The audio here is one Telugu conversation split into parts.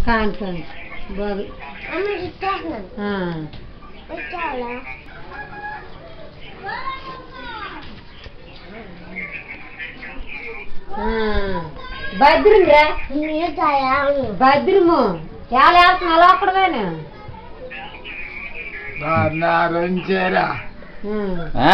కాని కాని బాగు అమ్మ ఇచ్చేస్తున్నాను ఆ. ఇచ్చావా ఆ. భద్రంరా మీరు తాయా భద్రము చాలా వేస్తున్నా లోపడమేనా ఉంచేరా ఆ?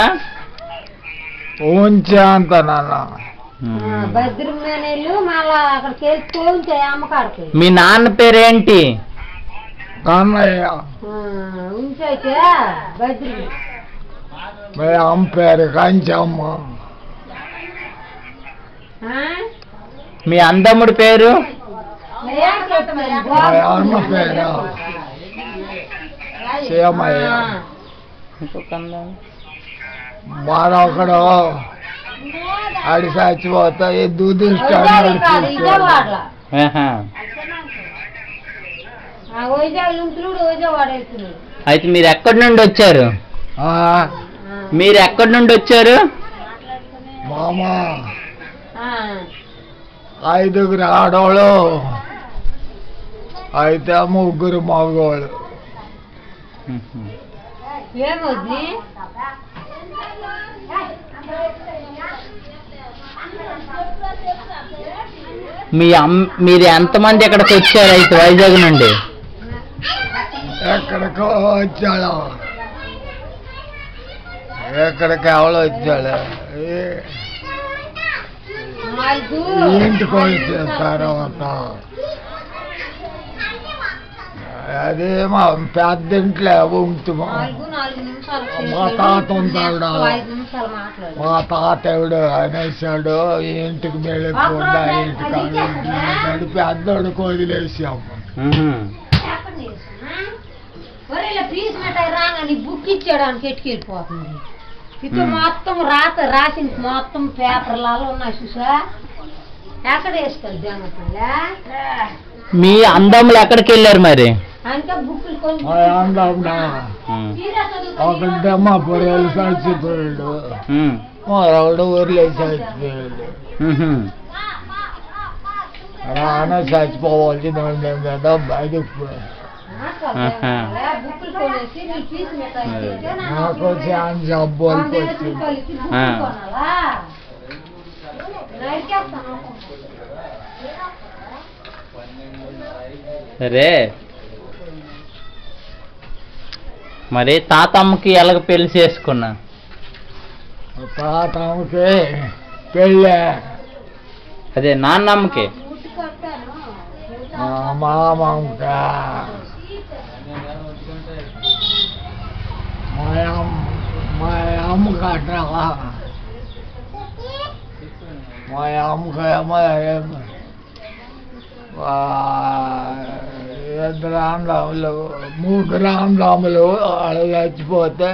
ఉంచే అంత నాన్న భద్రమేనెళ్ళు మళ్ళా అక్కడికి వెళ్ళి తోలుంచాయి అమ్మకాడికి మీ నాన్న పేరేంటి కన్నయ్య ఉంచైతే భద్రం మీ అమ్మ పేరు కంచమ్మ మీ అందమ్ముడి పేరు మా అమ్మ పేరు సీమయ్య ఇంకొక అందం. మరొకడు అడి చచ్చిపోతా ఎద్దు విజయవాడలో ఆహా. ఆ వైజాగ్ ఉంటున్నాడు విజయవాడ వెళ్తున్నాడు అయితే మీరు ఎక్కడి నుండి వచ్చారు మీరు ఎక్కడి నుండి వచ్చారు మామ ఆ. ఐదుగురు ఆడవాళ్ళు అయితే ముగ్గురు మగవాళ్ళు ఏమొద్ది మీ అమ్ మీరు ఎంతమంది ఇక్కడికి వచ్చారు అయితే వైజాగ్ నుండి ఎక్కడికో వచ్చాడు ఎక్కడికి ఎవరు వచ్చాడు ఏ- నాలుగు ఇంటికి వచ్చిన తర్వాత అదే మా పెద్ద ఇంట్లో ఉంటుమా నాలుగు నాలుగు నిమిషాలు మా తాత ఉంటాడు. ఐదు నిమిషాలు మాట్లాడు మా తాతవుడు అనేసాడు ఇంటికి వెళ్ళకుండా ఇంటికి వెళ్ళి పెద్దోడికి వదిలేసాము ఒరే ఇలా పీస్ మిఠాయి రాగానే బుక్ ఇచ్చాడానికి ఎట్టుకెళ్ళిపోతుంది ఇప్పుడు మొత్తం రాత రాసిన మొత్తం పేపర్లలో ఉన్నాయి చూసా ఎక్కడ వేసుకోవాలి జనపల్లా మీ అందములు ఎక్కడికి వెళ్ళారు మరి అంటే బుక్కులు కొన్ని మా అందమ్మ తీరా చదువుకొని ఒకటే మా పొరలు చచ్చిపోయాడు ఉమ్. మరొకడు ఊర్లో చచ్చిపోయాడు రాన చచ్చిపోవాల్సింది ఉండే కదా బయటకు ఆహా. బుక్కులు కొనేసి నీకు పీస్ మిఠాయి ఇస్తే నాకు నాకు చాలా జబ్బులు వంద వచ్చింది రూపాయలకి ఆ. బుక్కులు కొనాలా? నరికేస్తాను. సరే మరి తాతమ్మకి ఎలాగ పెళ్లి చేసుకున్నా తాతమ్మకి పెళ్ళే అదే నాన్నమ్మకి మా మామకి మా అమ్మ మా అమ్మకి అట్లా మా అమ్మకి ఏమో ఏం- ఆ, ఇద్దరు రామరాములు మూడు రామరాములు ఆడ చచ్చిపోతే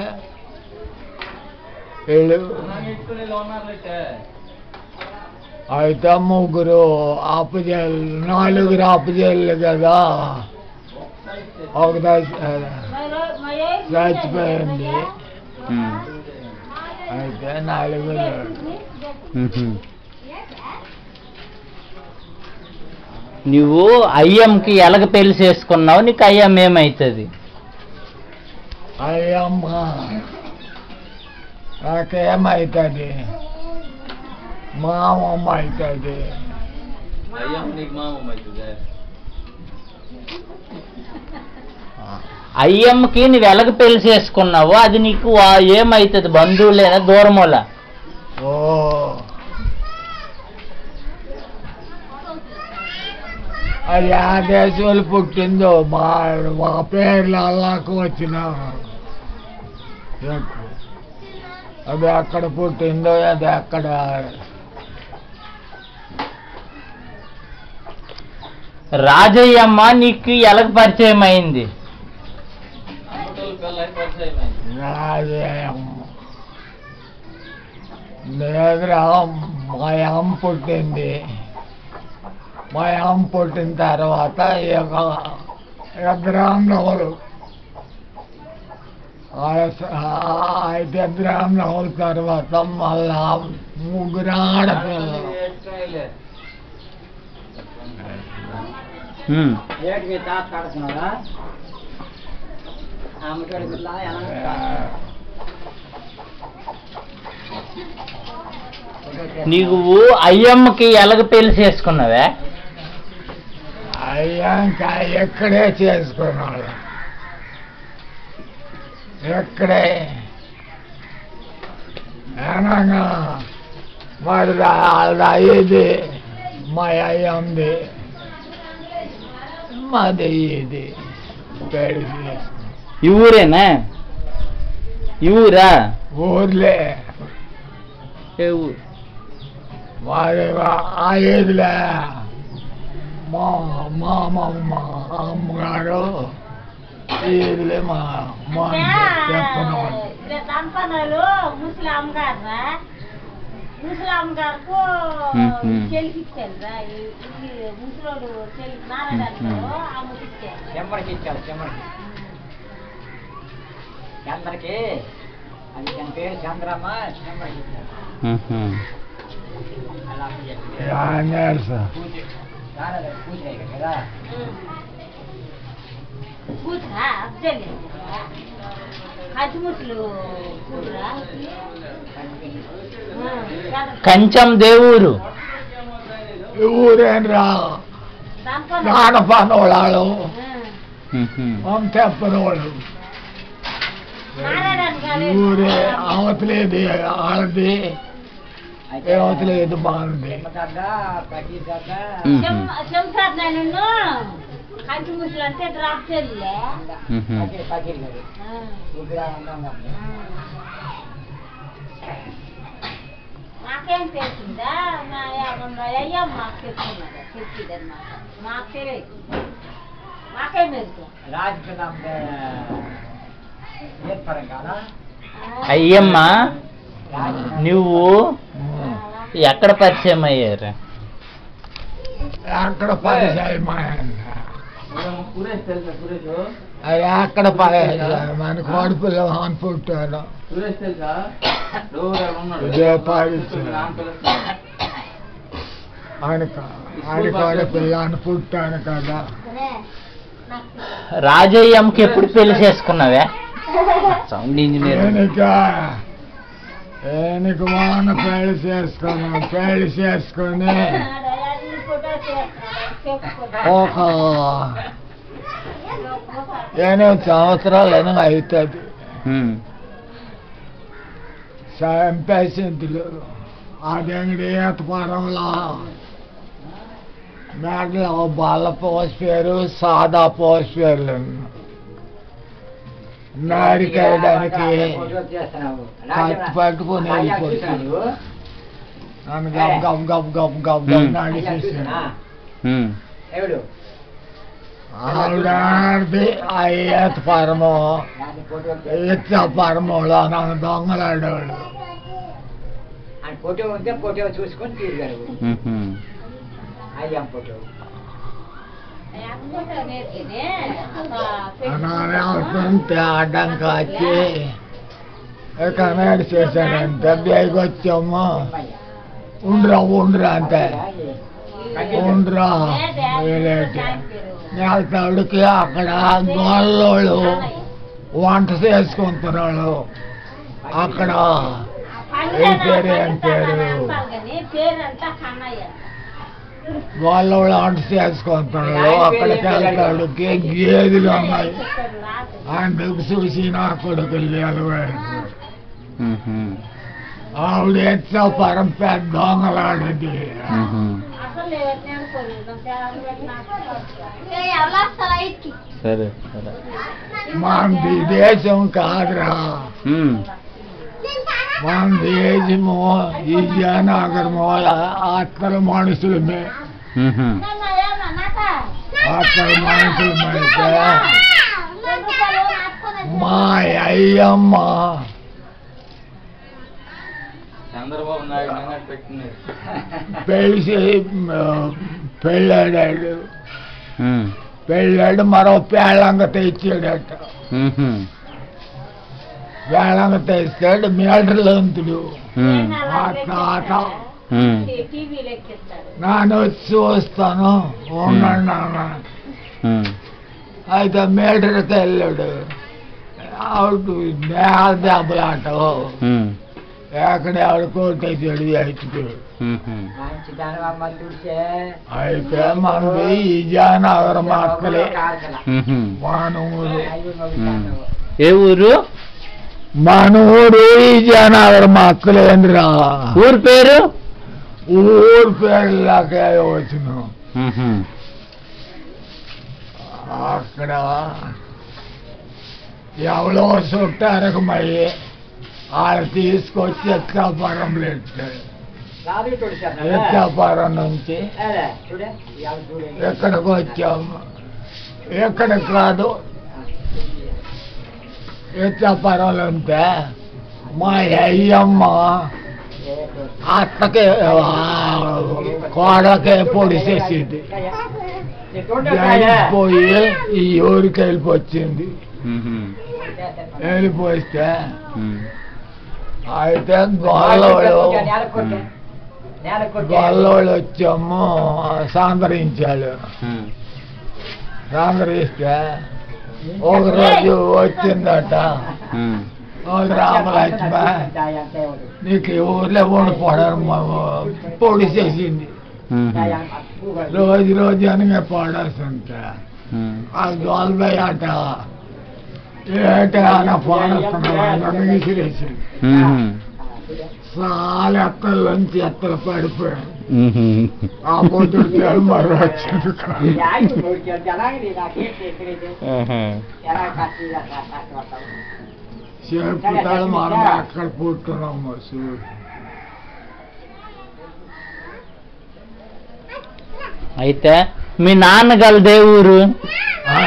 వీళ్ళు అయితే ముగ్గురు అప్పజేళ్ళు నాలుగురు అప్పజేళ్ళు కదా ఒక చచ్చిపోయింది ఉమ్. అయితే నలుగురు ఉహుం. నువ్వు అయ్యంకి ఎలాగ పెళ్లి చేసుకున్నావు నీకు అయ్యం ఏమవుతుంది అయ్యమ్మ నాకేమవుతుంది మామమ్మ అవుతుంది అయ్యమ్మకి నువ్వు ఎలాగ పెళ్లి చేసుకున్నావు అది నీకు వా- ఏమవుతుంది బంధువులేనా దూరమూల ఓ అది ఆ దేశంలో పుట్టిందో మా మా పేర్లు అల్లాకు వచ్చిన అది ఎక్కడ పుట్టిందో అది ఎక్కడ రాజయ్యమ్మ నీకు ఎలాగ పరిచయం అయింది రాజేయమ్మ లేదురా మా అమ్మ పుట్టింది మా అమ్మ పుట్టిన తర్వాత ఇక ఇద్దరు అన్నవాళ్ళు అయితే ఇద్దరు అన్నవాళ్ళ తర్వాత మళ్ళా ముగ్గురు ఆడపిల్లలు ఉమ్. ఏటికి తాత కడుతున్నారా అమ్మకాడి పిల్ల ఎలా నీవు అయ్యమ్మకి ఎలాగ పెళ్లి చేసుకున్నావే అయ్యాక ఎక్కడే చేసుకున్నాడు ఎక్కడే ఏనన్నా మరి వాళ్ళది అయ్యేది మా అయ్యంది మాది ఇది పెళ్లి చేసుకున్నాం. ఈ ఊరేనా ఈ ఊరా ఊర్లే ఏ ఊరు వారి ఆ ఏదిలే మా మా మా మా అమ్మగారు ఏదిలే మా మా చెప్పను సంపన్నలు ముసలాం గారా ముసలాం గారు మ్మ్. చెలికి ఇచ్చారురా ముసలోడు చెలికి నారాయణ అమ్మకి ఇచ్చారు చెమ్మడికి ఇచ్చారు చెమ్మడికి చంద్రకి అది తన పేరు చంద్రమ్మ చెమ్మడికి ఇచ్చారు ఉహు. అలా పూజ నారాయణ పూజ అయ్యారు కదా కూతురా అబ్జలే కచ్చి ముసలు కూతురా కంచం దేవురు ఊరేనరా నాన్న పనోళ్ళు ఉహు. మనం చెప్పనోళ్ళు ఊరే అవతలేదు ఆడది అవతలేదు బాగుంది ఉహు. చెంసారు నేను కంచి ముసలు అంటే డ్రాప్ చెల్లె ఉహు. నాకేం తెలిసిందా మా మా అయ్య మాకు చెప్తున్నారు చెప్పిదన్నమాట మాకు తెలియదు మాకేం తెలుసు అయ్యమ్మ నువ్వు ఎక్కడ పరిచయం అయ్యారు అక్కడ పరిచయం అది అక్కడ పరిచయం మన కొడుపులో అనుకుంటాను ఇదే పరిచయం ఆయనక ఆయన కొడుపులో అనుకుంటాను కదా రాజయ్యమ్మకి ఎప్పుడు పెళ్లి చేసుకున్నావే సౌండ్ ఇంజనీర్ ఏనిక ఏనిక వాన పెళ్లి చేసుకున్నాం పెళ్లి చేసుకొని ఒక ఎనిమిది సంవత్సరాలు ఏమో అవుతుంది ఉమ్. చంపేసిందులు అదంగడి ఈత పొలంలో మేడలో బల్ల పోసిపోయారు సాదా పోసిపోయారు నాడికేయడానికి కత్తి పట్టుకొని వెళ్ళిపోతాడు నన్ను గబ్ గబ్ గబ్ గబ్ గబ్ గబ్ నాడి చూసాను ఉమ్. ఆవిడాడిది ఆ ఈత పరము ఈత పరములో నన్ను దొంగలాడేవాడు ఫోటో ఉంటే ఫోటో చూసుకొని తిరిగారు ఉహు. అయ్యాం ఫోటో అనాలి అడ్డంకి వచ్చి కన్నడ చేశాడంటే బేగ వచ్చాము ఉండ్రా ఉండ్రా అంటే ఉండ్రా నేలతాడుకి అక్కడ గోళ్ళోళ్ళు వంట చేసుకుంటున్నాడు అక్కడ ఏం పేరు ఏం పేరు పేరంతా కన్నయ్య గోళ్ళోళ్ళు వంట చేసుకుంటున్నాడు అక్కడికి వెళ్తాడుకి గేదెలు ఉన్నాయి అందుకు చూసి నా కొడుకులు నిలబడి ఉహు. ఆవిడ ఎత్త పరం పెద్ద దొంగలాడింది ఉహు. అసలు ఎవరిని అనుకోలేదు ఎవరు వస్తారా ఇచ్చి సరే సరే మనది దేశం కాదురా ఉమ్. మన దేశము ఈ జనాగరము అత్తల మనుషులమే ఉహు. అత్తల మనుషులమైతే మా అయ్యమ్మ చంద్రబాబు నాయుడు నిన్నటి పెట్టినది పెళ్లి చే- పెళ్ళాడాడు ఉమ్. పెళ్ళాడు మరో పేళంగ తెచ్చాడట ఉహు. పేళంగ తెస్తాడు మేడర్లంతుడు ఉమ్. ఆ తాత ఉమ్, టీవీలో ఎక్కిస్తాడు నాన్న వచ్చి చూస్తాను ఉన్నాడు నాన్న ఉమ్, అయితే మీటర్కి వెళ్ళాడు ఆవిడ నేల దెబ్బలాట ఉమ్, ఎక్కడ ఆవిడ కొట్టేసాడు అయితే ఉహు, మంచి దానమ్మ చూసే అయితే మనది ఈ జానగరం మక్కలే ఉహు. మానవుడు ఉమ్. ఏ ఊరు మనూరు ఈ జానగరం మక్కలేంద్రా ఊరు పేరు ఊరు పేర్లాకే వచ్చిన ఉహు, అక్కడ ఎవరో చుట్టారకు మళ్ళీ వాళ్ళు తీసుకొచ్చి ఎత్తాపురం పెట్టాడు రాదు చూడు ఎత్తాపురం నుంచి చూడే ఇవాళ చూడే ఎక్కడికి వచ్చాము ఎక్కడ కాదు ఎత్తాపురంలో ఉంటే మా అయ్యమ్మ అత్తకే కోడకే పొడిసేసింది పోయి ఈ ఊరికి వెళ్ళిపోయింది ఉహు, వెళ్ళిపోతే ఉమ్, అయితే గొల్లవాళ్ళు ఉమ్, గొల్లవాళ్ళు వచ్చాము సాందరించాడు ఉమ్, సాందరిస్తే ఒక రోజు వచ్చిందట ఉమ్, ఓ రామలక్ష్మ నీకు ఈ ఊర్లో ఉండిపోవడం పొడిసేసింది ఉహు, రోజు రోజు అనగా పడాల్సింట ఉమ్. ఆ గోల్బై అట ఏట ఆయన పోడొస్తున్నాడు విసిరేసింది ఉహు, చాలా ఎత్తల్లోంచి ఎత్తలు పడిపోయాడు ఉహు. ఆ పొద్దుడు పేరు మరో వచ్చింది ఆహా. చెప్పుతాడు మనం ఎక్కడ పుట్టున్నాము చూడు అయితే మీ నాన్న గలదే ఊరు ఆ,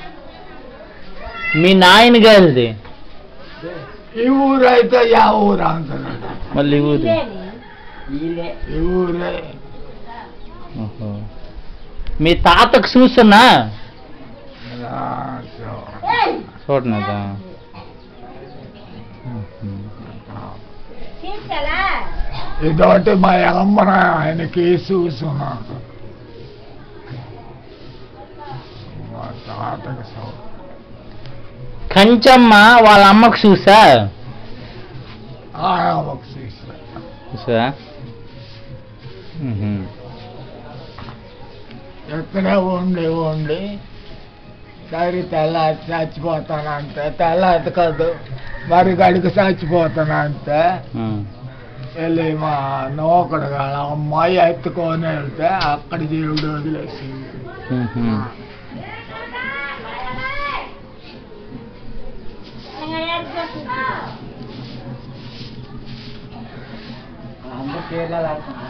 మీ నాయన గలది ఈ ఊరు అయితే యా ఊరు అంటున్నాడు మళ్ళీ ఊరు ఈ ఊరే ఓహో. మీ తాతకు చూస్తున్నా రాజు. చూడనదా తీసుకెళ్ళా ఇదొకటి మా అమ్మ ఆయనకి చూస్తున్నాను మా తాతకి సౌ కంచమ్మ వాళ్ళ అమ్మకు చూసా ఆమెకు చూసా చూసా ఉహు. ఎక్కడే ఉండి ఉండి సరి తెల్లారి చచ్చిపోతానంటే తెల్లారి కాదు మరి గడికి చచ్చిపోతానంటే ఉమ్. వెళ్ళి మా నోకడు కాడ అమ్మాయి ఎత్తుకొని వెళ్తే అక్కడ దేవుడు వదిలేసింది ఉహు. అందరూ పేర్లు ఆడుతున్నా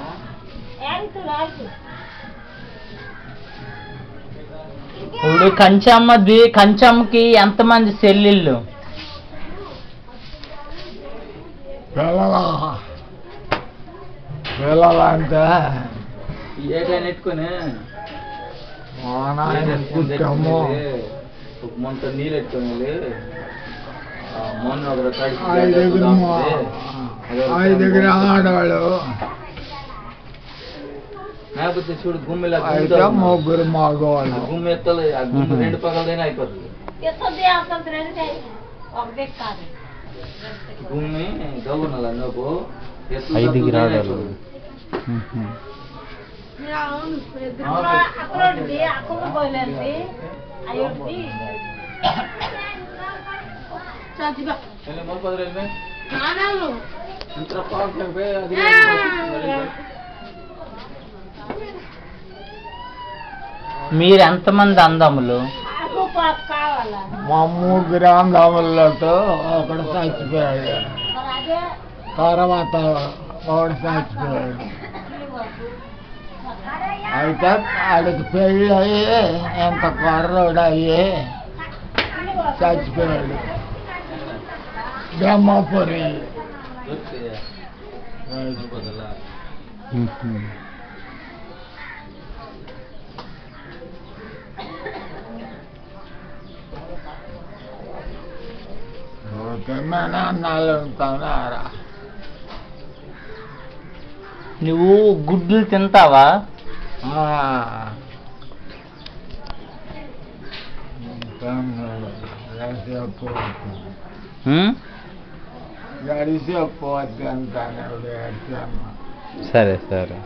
ఇప్పుడు కంచమ్మది కంచమ్మకి ఎంతమంది చెల్లెళ్ళు పిల్లల పిల్లలంటే ఏటైనా ఎట్టుకొని మా నాయన పుట్టము మొంత నీళ్ళు ఎట్టుకొని మొన్న ఒక ఐదుగురు మా ఐదుగురు ఆడవాళ్ళు లేకపోతే చూడు గుమ్మిలా అయితే ముగ్గురు మగవాళ్ళు గుమ్మి ఎత్తలు ఆ గుమ్మి రెండు పగలదైనా అయిపోతుంది ఎత్తది అంతంత ఒకటే కాదు గుమ్మి గవ్వునలా నువ్వు ఐదుగురు ఆడవాళ్ళు. అవును అక్కడ అక్కడ పోయలేదు అయ్యోది చచ్చిపో నానాలు మీరు ఎంతమంది అందములు నాకు పాప కావాలా మా ముగ్గురు అందములతో ఒకడు చచ్చిపోయాడు మరి అదే తర్వాత ఒకడు చచ్చిపోయాడు అయితే ఆడికి పెళ్ళి అయ్యి ఎంత కుర్రోడు అయ్యి చచ్చిపోయాడు బ్రహ్మపురి పోతే మా నాన్నలు ఉంటానారా నువ్వు గుడ్లు తింటావా ఆ. తిన్నాడు. ఎంతసేపు అవుతుంది? ఉమ్? గడిసేపు తింటాను తిన్నా సరే సరే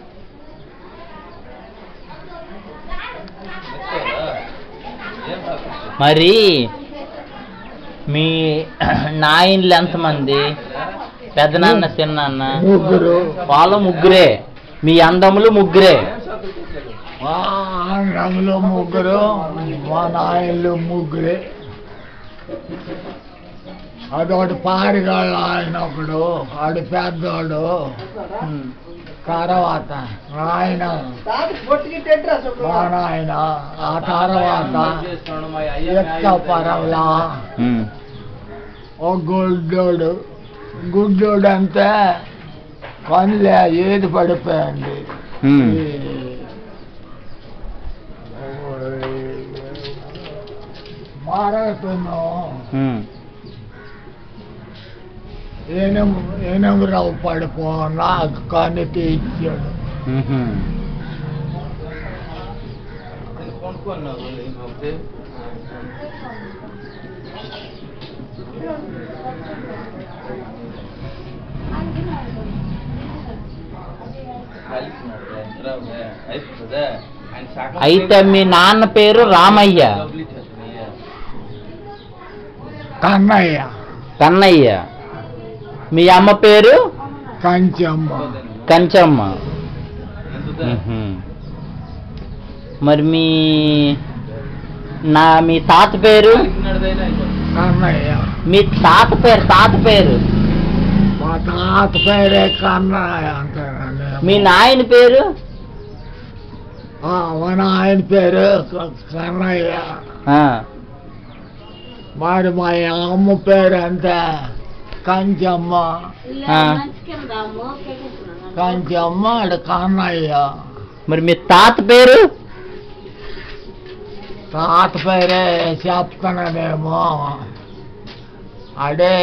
మరి మీ నాయన్లు ఎంతమంది పెద్దనాన్న చిన్నాన్న ముగ్గురు వాళ్ళు ముగ్గురే మీ అందములు ముగ్గురే మా ఆంధ్రంలో ముగ్గురు మా నాయనలు ముగ్గురే అదొకటి పారిగాళ్ళు ఆయన ఒకడు ఆడు పెద్దోడు తర్వాత ఆయన మా నాయన ఆ తర్వాత ఎక్క పరవలా ఉమ్. ఓ గుడ్డోడు గుడ్డోడు అంతే పనిలే ఏది పడిపోయింది ఉమ్. మారతున్నాం ఉమ్. ఏనుగు ఏనుగు రావు పడిపోనా కన్ను తీర్చాడు ఉహుం. అయితే మీ నాన్న పేరు రామయ్య కన్నయ్య కన్నయ్య మీ అమ్మ పేరు కంచమ్మ కంచమ్మ ఉహుం. మరి మీ నా మీ తాత పేరు కన్నయ్య మీ తాత పేరు తాత పేరు మా తాత పేరే కన్నయ్య అంటారండి మీ నాయన పేరు ఆ, మా నాయన పేరు క- కన్నయ్య ఆ, మరి మా అమ్మ పేరు అంతే కంచమ్మ ఆ. కంచమ్మ ఆడు కన్నయ్య మరి మీ తాత పేరు తాత పేరే చెప్తాననేమో అడే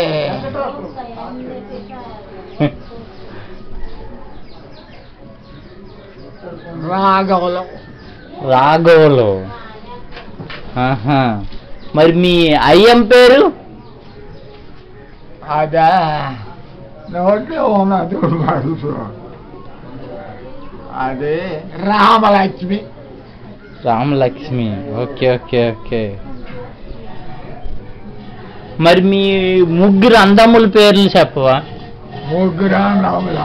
రాఘవులు రాఘవులు ఆహా. మరి మీ అయ్యం పేరు అదే నోట్లో ఉన్నది మనసు అదే Ramalakshmi Ramalakshmi okay okay okay మరి మీ ముగ్గురు అందముల పేర్లు చెప్పవా ముగ్గురు అన్నముల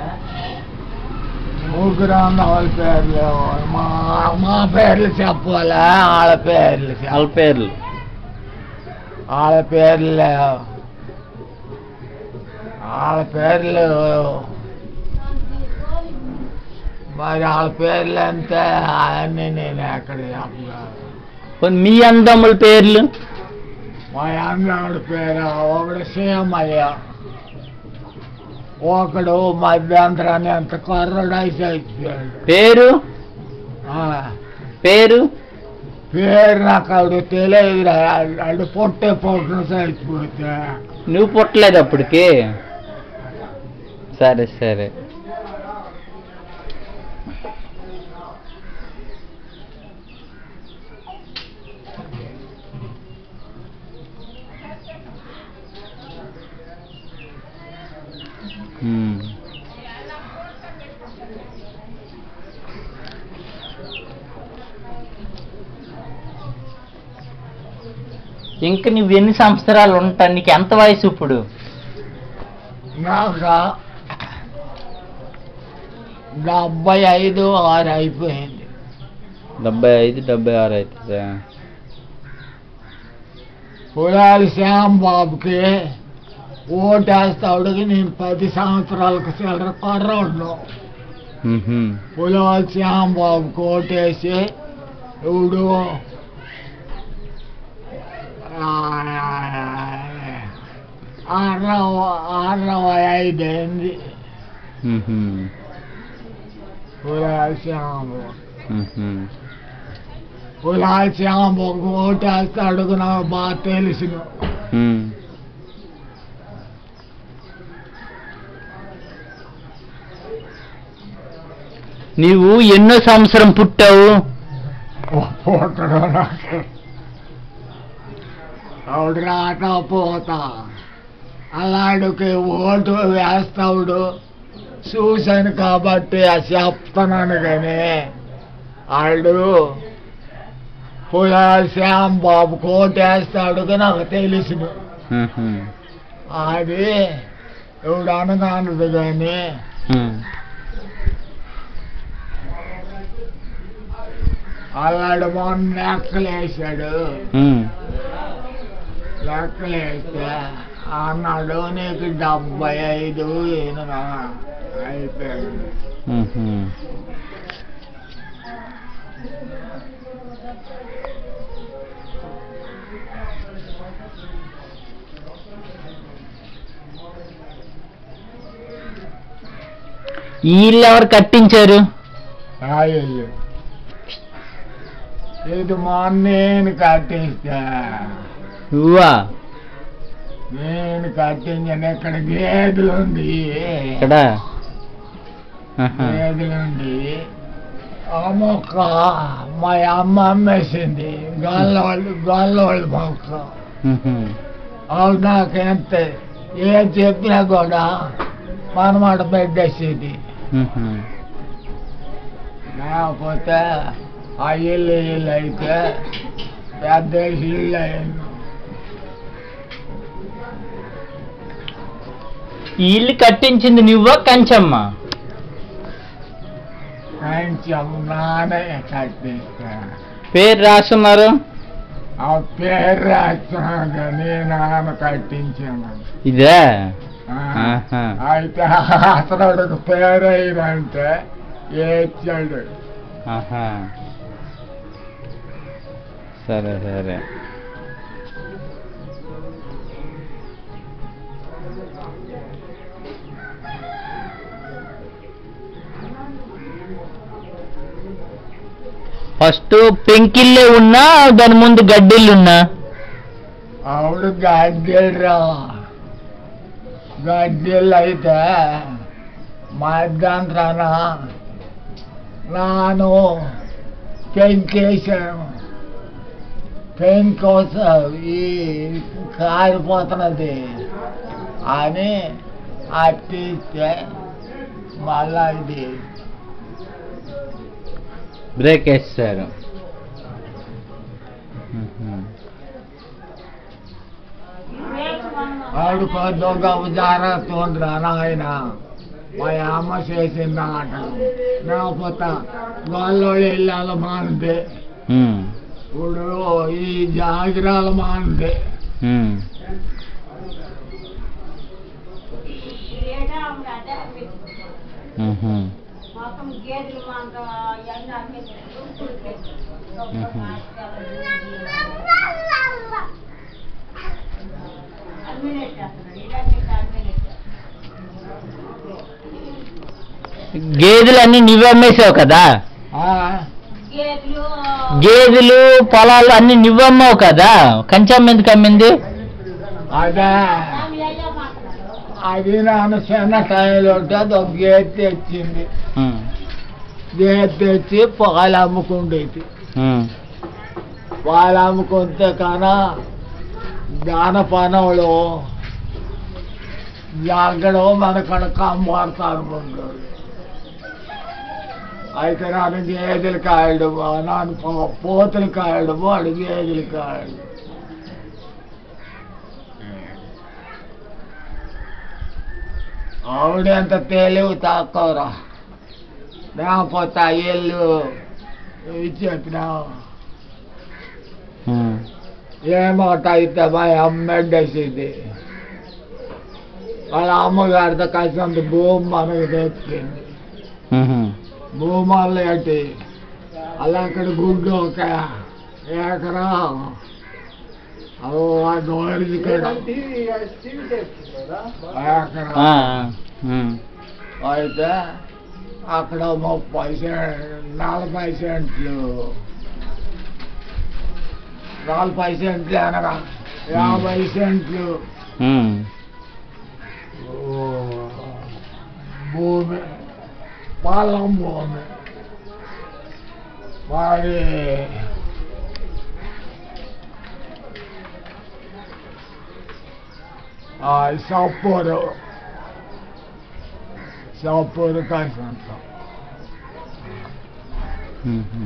ముగ్గురు అన్నముల పేర్లు మా మా పేర్లు చెప్పాలా వాళ్ళ పేర్లు చెప్ప- వాళ్ళ పేర్లు వాళ్ళ పేర్లు వాళ్ళ పేర్లు మరి వాళ్ళ పేర్లు అంతే అవన్నీ నేను ఎక్కడ చెప్పలేదు పోనీ మీ అందముల పేర్లు మా అన్నవాడి పేరు ఒకడు సీమయ్య ఒకడు మధ్యంతరాన్ని అంత కర్రడై చచ్చిపోయాడు పేరు ఆ, పేరు పేరు నాకు ఆవిడ తెలియదురా ఆడు పొట్టే పొట్టున చచ్చిపోతే నువ్వు పుట్టలేదు అప్పటికి సరే సరే ఉమ్. ఇంక నువ్వు ఎన్ని సంవత్సరాలు ఉంటా నీకు ఎంత వయసు ఇప్పుడు నాకు డెబ్బై ఐదు ఆరు అయిపోయింది డెబ్బై ఐదు డెబ్బై ఆరు అవుతుందా పొలాలు శ్యాంబాబుకి ఓటేస్తాడుకి నేను పది సంవత్సరాలకు చిల్లర కర్రోడ్ను మ్మ్హ్మ్. పొలాలు శ్యాంబాబుకి ఓటేసి ఇప్పుడు అరవై అరవై ఐదు అయింది మ్మ్హ్మ్. పొలాలు శ్యాంబాబు మ్మ్హ్మ్. పొలాలు శ్యాంబాబుకి ఓటేస్తాడు నాకు బాగా తెలుసును మ్మ్. నీవు ఎన్నో సంవత్సరం పుట్టావు పుట్టడు నాకు ఆవిడ రాక పోతా అలాడికి ఓటు వేస్తాడు చూశాను కాబట్టి అది చెప్తున్నాను కానీ వాళ్ళు పోయా శ్యామ్ బాబు కోటేస్తాడు నాకు తెలుసును ఉహుం. అది ఎవడు అనగానదు కానీ ఉమ్. అలాడు మొన్న లెక్కలేసాడు ఉమ్. లెక్కలేస్తే అన్నాడు నీకు డెబ్బై ఐదు ఈయన అయిపోయాడు ఉహుం. ఈ ఇల్లు ఎవరు కట్టించారు అయ్యో ఇది మొన్న నేను కట్టిస్తా నువ్వా నేను కట్టించాను ఇక్కడ గేదెలు ఉంది ఇక్కడ ఆహా. గేదెలు ఉంది ఆ మొక్క మా అమ్మ అమ్మేసింది గొల్లవాళ్ళు గొల్లవాళ్ళు మొక్క ఉహుం. అవి నాకెంత ఏం చెప్పినా కూడా మనమాట పెట్టేసేది ఉహుం. లేకపోతే ఆ ఇల్లు ఇల్లు అయితే పెద్ద ఇల్లు అయింది ఈ ఇల్లు కట్టించింది నువ్వా కంచమ్మ కొంచెం నానే కట్టిస్తా పేరు రాసున్నారు ఆ పేరు రాస్తున్నాను కానీ నాన్న కట్టించాను ఇదే ఆ, ఆహా. అయితే అతనుడికి పేరు అయిందంటే ఏడ్చాడు ఆహా సరే సరే ఫస్ట్ పెంకిల్లే ఉన్నా దాని ముందు గడ్డిల్లు ఉన్నా ఆవిడ గడ్డలు రా గడ్డలు అయితే మధ్యాహ్నం నాను పెంకేసాను పెంకోసం ఈ కారిపోతున్నది అని అట్టిస్తే మళ్ళా ఇది బ్రేక్ వేస్తారు మ్మ్. ఆడు కొద్దిగా జాగ్రత్త ఉండరా నాయన మా అమ్మ చేసింది ఆట లేకపోతే వాళ్ళు వెళ్ళాలి మాంది మ్మ్. ఇప్పుడు ఈ జాగిరాల మాంది మ్మ్. మ్మ్. మొత్తం గేదెలు మాంత ఎండ గేదెలన్నీ నువ్వు అమ్మేసావు కదా ఆ, గేదెలు గేదెలు పొలాలు అన్ని నువ్వు అమ్మావు కదా కంచం ఎందుకు అమ్మింది అదే అది నాన్న చిన్న టైంలో ఉంటే అది ఒక గేదె తెచ్చింది మ్మ్. గేదె తెచ్చి పాలు అమ్ముకుండేది మ్మ్. పాలు అమ్ముకుంటే కానా దాన పనులు ఎక్కడో మనకడ కమ్మాడుతారు ముందు అయితే నాన్న గేదెలు కాయడు నాన్న పో- పోతులు కాయడు వాడు గేదెలు కాయడు ఆవిడెంత తెలివి తక్కువరా లేకపోతే ఆ ఇల్లు ఇచ్చేపినావు మ్మ్. ఏమాట అయితే మా అమ్మేసేది వాళ్ళ అమ్మగారితో కలిసి భూమి మనకు తెచ్చింది మ్మ్. భూమాలు ఏంటి అలా అక్కడ గుడ్డు ఒక ఎకరా ఓ నోరిది కూడా ఎకరా ఆ, మ్మ్. అయితే అక్కడ ముప్పై సెంట్ నలభై సెంట్లు నలభై సెంట్లు అనగా యాభై సెంట్లు మ్మ్. ఓ, భూమి పొలం భూమి మరి ఆ సప్పూరు సప్పూరు కాసంత ఉహు.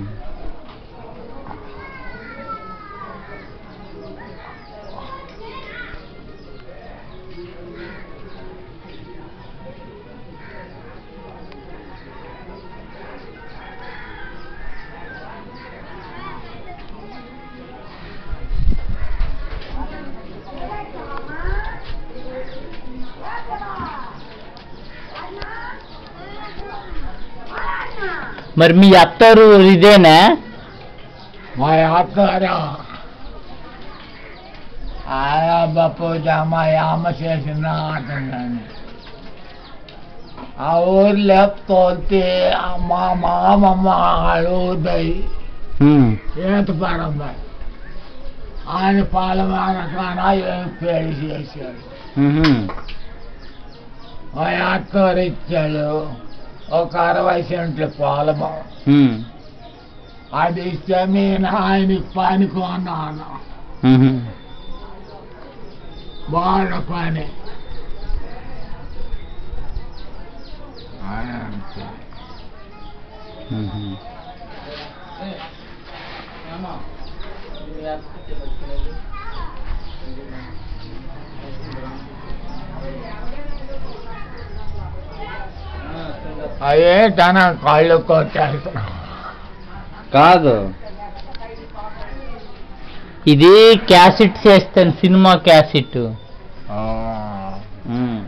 మరి మీ అత్తరు ఇదేనా మా అత్తారా ఆయా పూజ మా అమ్మ చేసిన ఆటండి ఆ ఊర్లో తోలితే మా మామమ్మ అడుగుతాయి ఉమ్. ఈత పడమ్మాయి ఆయన పాలమాన కానా ఏం పెళ్లి చేశాడు ఉహు. మా అత్తగారు ఇచ్చాడు ఒక అరవై సెంట్ల పొలము ఉమ్. అది ఇస్తే నేను ఆయనకి పని కొన్నాను ఉహు. బాగా పని ఆయన అంతే. ఉహు. అయ్యే తన కళ్ళు కొట్టేస్తా కాదు ఇది క్యాసెట్ చేస్తాను సినిమా క్యాసెట్ ఉమ్.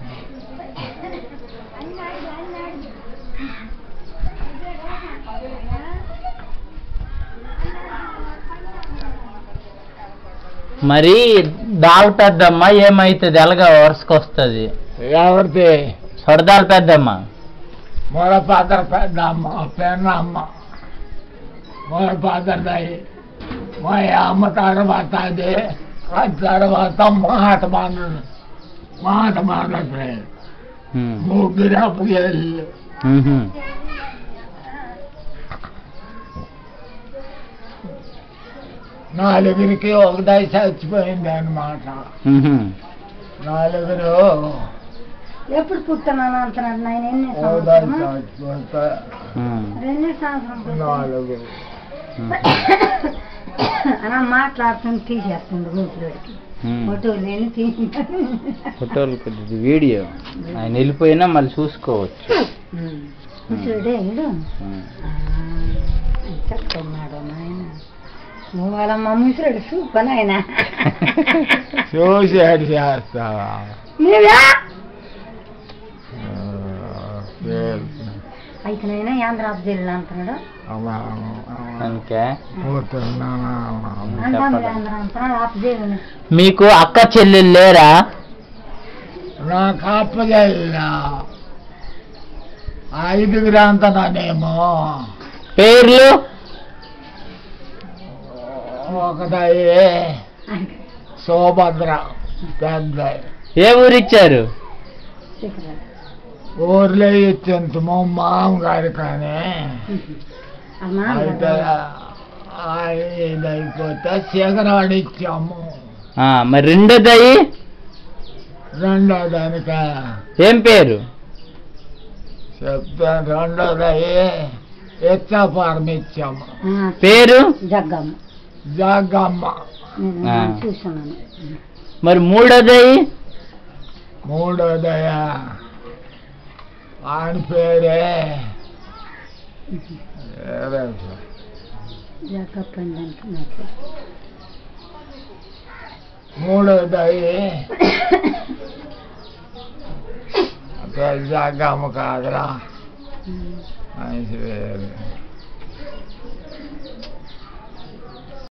మరి దాల్ పెద్దమ్మ ఏమైతుంది ఎలాగ వరుసకొస్తుంది ఎవరిది సొడదాల్ పెద్దమ్మ మొర పాత్ర పెద్ద అమ్మ పెన్నమ్మ మొర పాత్రదాయి మా అమ్మ తర్వాత అది ఆ తర్వాత మాట మానడు మాట మానట్లే ఉమ్. ముగ్గురు అప్పగిళ్ళు ఉహు. నలుగురికి ఒకటై చచ్చిపోయింది అన్నమాట ఉహు. నలుగురు ఎప్పుడు పుట్టాను అంటున్నాడు నాయన ఎన్ని ఒకటై సంవత్సరం చచ్చిపోతే ఉమ్. ఎన్ని సంవత్సరం నాలుగురు ఉమ్. అలా మాట్లాడుతుంది తీసేస్తుంది గూపులోడికి ఉమ్. ఫోటో నేను తీసి ఫోటోలు కొద్దిది వీడియో ఆయన వెళ్ళిపోయినా మళ్ళీ చూసుకోవచ్చు ముసలుడే ఇడు ఉమ్. చెప్తున్నాడు నాయన నువ్వు వాళ్ళ మా ముసలుడు సూపర్ నాయన చూసి అడి చేస్తావా నువ్వా ఆ, తెలుసు. అయితే నాయన ఆంధ్రాబ్ జిల్లా అంటున్నాడు అమ్మా, అమ్మా. అందుకే పోతున్నానా అంటాము ఆంధ్ర అంటున్నాడు ఆప్ జిల్లా మీకు అక్క చెల్లెలు లేరా నాకు అప్పగెళ్ళా ఐదుగురు అంతనానేమో పేర్లు ఒకటాయి సుభద్ర పెద్ద ఏ ఊరిచ్చారు ఊర్లో ఇచ్చింత మా మామగారు కానీ అమ్మా అయితే ఇది అయిపోతే శిఖరాడు ఇచ్చాము ఆ, మరి రెండోదయ్యి రెండో దానిక ఏం పేరు చెప్తాను రెండోది ఇచ్చాపారం ఇచ్చాము పేరు జగ్గమ్మ జగమ్మ నేను ఆ. చూస్తున్నాను మరి మూడోదయ్యి మూడోదయ ఆయన పేరే ఏరే జగ్గప్పండి అంటున్నట్లు మూడోదయ జగమ్మ కాదురా ఆయన పేరు